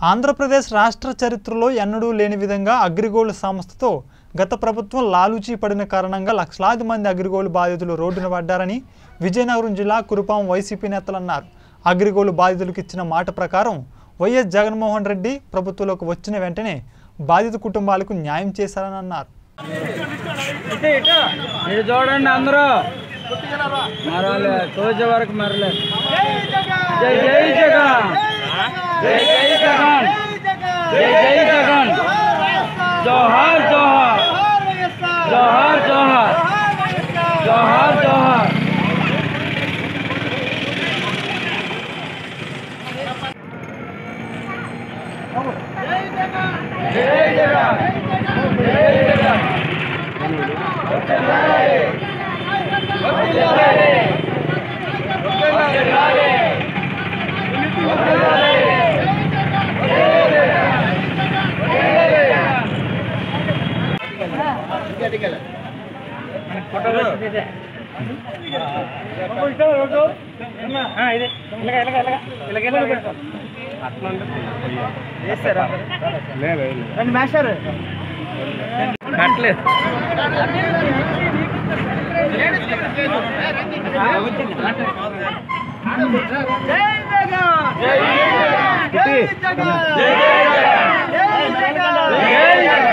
ఆంధ్రప్రదేశ్ రాష్ట్ర చరిత్రలో ఎన్నడూ లేని విధంగా అగ్రిగోల్డ్ సంస్థతో గత ప్రభుత్వం లాలూచీ పడిన కారణంగా లక్షలాది మంది అగ్రిగోల్డ్ బాధితులు రోడ్డున పడ్డారని విజయనగరం జిల్లా కురుపాం వైసీపీ నేతలు అన్నారు అగ్రిగోల్డ్ బాధితులకు ఇచ్చిన మాట ప్రకారం వైఎస్ జగన్మోహన్ రెడ్డి ప్రభుత్వంలోకి వచ్చిన వెంటనే బాధిత కుటుంబాలకు న్యాయం చేశారని అన్నారు ఇటు ఇటు ఇటు చూడండి అందరూ మరలే తోచే వరకు మరలే జై జై జగన్ జై జై జగన్ జై జై జగన్ జోహార్ జోహార్ జోహార్ జోహార్ జోహార్ జోహార్ జై జగన్ జై జగన్ కట్టలేదు జై జై జగన్